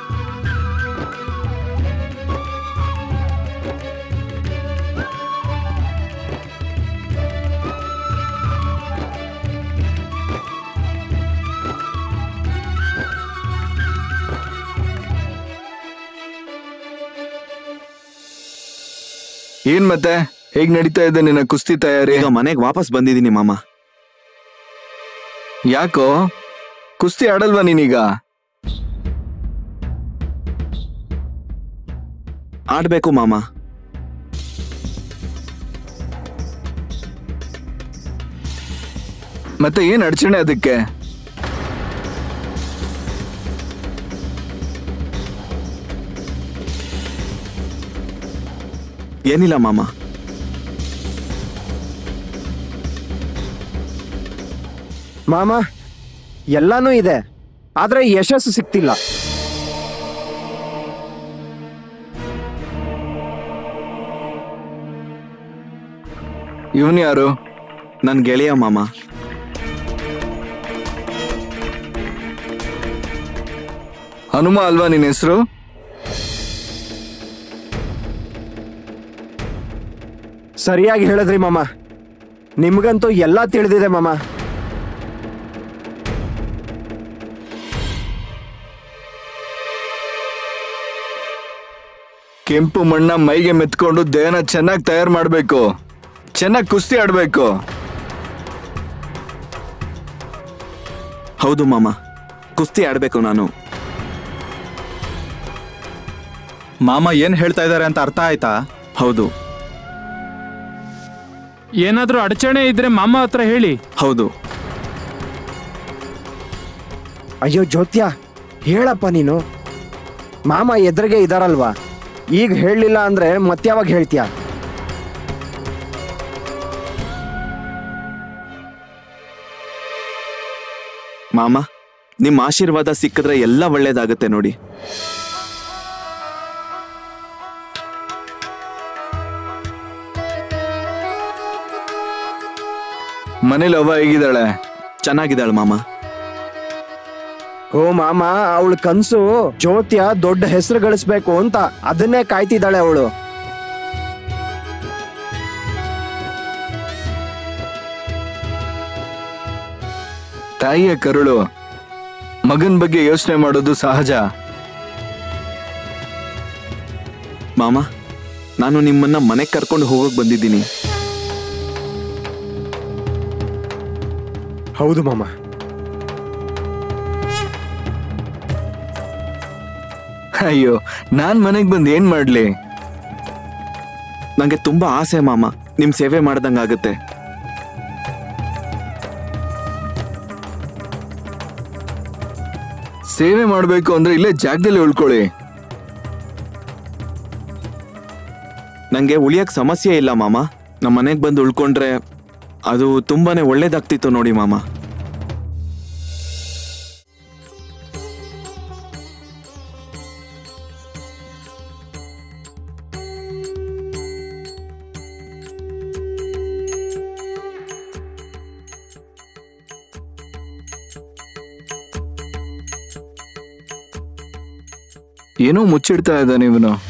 ಏನ್ ಮತ್ತೆ ಹೇಗ್ ನಡೀತಾ ಇದೆ ನಿನ್ನ ಕುಸ್ತಿ ತಯಾರಿ ಈಗ ಮನೆಗೆ ವಾಪಸ್ ಬಂದಿದ್ದೀನಿ ಮಾಮ ಯಾಕೋ ಕುಸ್ತಿ ಆಡಲ್ವಾ ನೀನೀಗ ಆಡ್ಬೇಕು ಮಾಮ ಮತ್ತೆ ಏನ್ ಅಡಚಣೆ ಅದಕ್ಕೆ ಏನಿಲ್ಲ ಮಾಮ ಮಾಮ ಎಲ್ಲಾನು ಇದೆ ಆದ್ರೆ ಯಶಸ್ಸು ಸಿಗ್ತಿಲ್ಲ ಇವನ್ ಯಾರು ನನ್ ಗೆಳೆಯ ಮಾಮ ಹನುಮ ಅಲ್ವಾ ನಿನ್ ಹೆಸರು ಸರಿಯಾಗಿ ಹೇಳಿದ್ರಿ ಮಾಮ ನಿಮ್ಗಂತೂ ಎಲ್ಲ ತಿಳಿದಿದೆ ಮಾಮ ಕೆಂಪು ಮಣ್ಣ ಮೈಗೆ ಮೆತ್ಕೊಂಡು ದೇಹನ ಚೆನ್ನಾಗಿ ತಯಾರು ಮಾಡ್ಬೇಕು ಚೆನ್ನಾಗಿ ಕುಸ್ತಿ ಆಡ್ಬೇಕು ಹೌದು ಮಾಮ ಕುಸ್ತಿ ಆಡ್ಬೇಕು ನಾನು ಮಾಮ ಏನ್ ಹೇಳ್ತಾ ಇದ್ದಾರೆ ಅಂತ ಅರ್ಥ ಆಯ್ತಾ ಹೌದು ಏನಾದ್ರೂ ಅಡಚಣೆ ಇದ್ರೆ ಮಾಮ ಹತ್ರ ಹೇಳಿ ಹೌದು ಅಯ್ಯೋ ಜ್ಯೋತ್ಯ ಹೇಳಪ್ಪ ನೀನು ಮಾಮ ಎದುರಿಗೆ ಇದಾರಲ್ವಾ ಈಗ ಹೇಳಲಿಲ್ಲ ಅಂದ್ರೆ ಮತ್ಯಾವಾಗ ಹೇಳ್ತೀಯ ಮಾಮ ನಿಮ್ಮ ಆಶೀರ್ವಾದ ಸಿಕ್ಕಿದ್ರೆ ಎಲ್ಲ ಒಳ್ಳೇದಾಗುತ್ತೆ ನೋಡಿ ಮನೇಲಿ ಅವ್ವ ಹೇಗಿದ್ದಾಳೆ ಚೆನ್ನಾಗಿದ್ದಾಳೆ ಮಾಮ ಓ ಮಾಮ ಅವಳ ಕನ್ಸು ಜ್ಯೋತ್ಯ ದೊಡ್ಡ ಹೆಸರು ಗಳಿಸ್ಬೇಕು ಅಂತ ಅದನ್ನೇ ಕಾಯ್ತಿದ್ದಾಳೆ ಅವಳು ತಾಯಿಯ ಕರುಳು ಮಗನ್ ಬಗ್ಗೆ ಯೋಚನೆ ಮಾಡೋದು ಸಹಜ ಮಾಮ ನಾನು ನಿಮ್ಮನ್ನ ಮನೆಗೆ ಕರ್ಕೊಂಡು ಹೋಗೋಕ್ ಬಂದಿದ್ದೀನಿ ಹೌದು ಮಾಮ ಅಯ್ಯೋ ನಾನ್ ಮನೆಗ್ ಬಂದ್ ಏನ್ ಮಾಡ್ಲಿ ನಂಗೆ ತುಂಬಾ ಆಸೆ ಮಾಮ ನಿಮ್ ಸೇವೆ ಮಾಡ್ದಂಗಾಗುತ್ತೆ ಸೇವೆ ಮಾಡ್ಬೇಕು ಅಂದ್ರೆ ಇಲ್ಲೇ ಜಾಗದಲ್ಲಿ ಉಳ್ಕೊಳ್ಳಿ ನಂಗೆ ಉಳಿಯಕ್ ಸಮಸ್ಯೆ ಇಲ್ಲ ಮಾಮ ನಮ್ಮ ಮನೆಗೆ ಬಂದು ಉಳ್ಕೊಂಡ್ರೆ ಅದು ತುಂಬಾನೇ ಒಳ್ಳೇದಾಗ್ತಿತ್ತು ನೋಡಿ ಮಾಮ ಏನೋ ಮುಚ್ಚಿಡ್ತಾ ಇದ್ದಾನೆ ಇವನು